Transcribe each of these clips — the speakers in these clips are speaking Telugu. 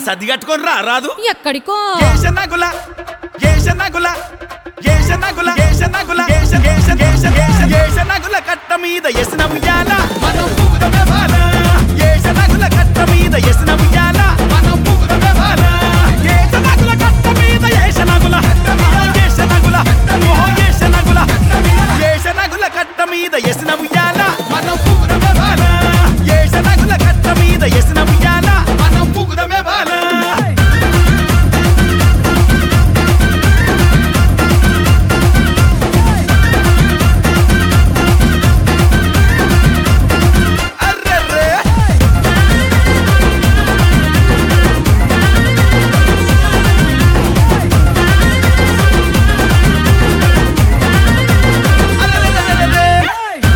సర్ది కట్టుకొని రా రాదు ఎక్కడికో ఏషనగుల ఏషనగుల ఏషనగుల ఏషనగుల ఏష ఏష ఏష ఏష ఏషనగుల కట్ట మీద ఎసిన ఉయ్యాల మనం పూరమే బాల ఏషనగుల కట్ట మీద ఎసిన ఉయ్యాల మనం పూరమే బాల ఏషనగుల కట్ట మీద ఏషనగుల ఏషనగుల ఓ ఏషనగుల ఏషనగుల కట్ట మీద ఎసిన ఉయ్యాల మనం పూరమే బాల ఏషనగుల కట్ట మీద ఎసిన ఉయ్యాల మనం పూరమే బాల అర్రర్రే అర్రర్రర్రర్రే.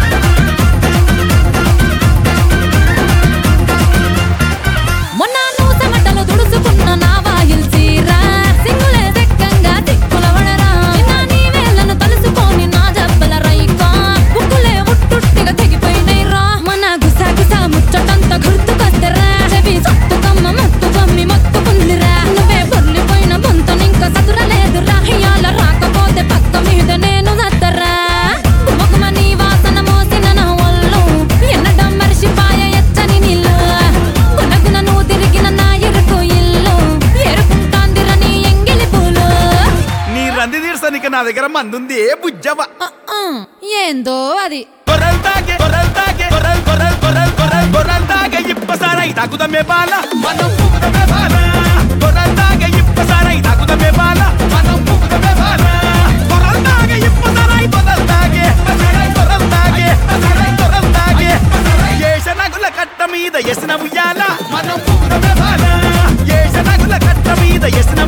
మొన్న నువ్వు చెమటలు దుడుచుకున్న నా వాయిల్ చీర సింగులే దెక్కంగా దిక్కుల వడరా నిన్న నీ వేళ్ళను తలుసుకొని నా జబ్బల రైకా బుక్కులే ఉట్టుట్టిగా తెగిపోయినాయి రా మన గుసా గుసా ముచ్చటంతా గుర్తుకొద్దరా చెవి సొత్తుకమ్మ ముత్తు కమ్మి మొత్తుకుందిరా నువ్వే బొర్లిపోయిన బొంతనింక సదురలేదురా ఇయాల రాకపోతే పక్క మీద నేను సత్తరా గుమగుమ నీ వాసన మోసిన నా ఒళ్ళు ఎన్నడం మరిసిపాయ ఎచ్చని నీళ్ళు గునగున నువ్వు తిరిగిన నా ఎరుకు ఇల్లు ఎరుకుంటాందిర నీ ఎంగిలి పూలు నీ రంది తీర్చనికి నా దగ్గర మందుంది ఏ బుజ్జవ ఆ, ఆ, ఏందో అది కొరల్ తాగే కొరల్ తాగే కొరల్ కొరల్ కొరల్ కొరల్ కొరల్ తాగే ఇప్పసారై తాకుదమే బాల మనం పుగుదమే బాల కొరల్ తాగే ఇప్పసారై తాకుదమే బాల మనం పుగుదమే బాల కొరల్ తాగే ఇప్పసారై కొరల్ తాగే ఇప్పసారై కొరల్ తాగే ఇప్పసారై కొరల్ తాగే ఏషనగుల కట్ట మీద ఎసిన ఉయ్యాల మనం పుగుదమే బాల ఏషనగుల కట్ట మీద ఎసిన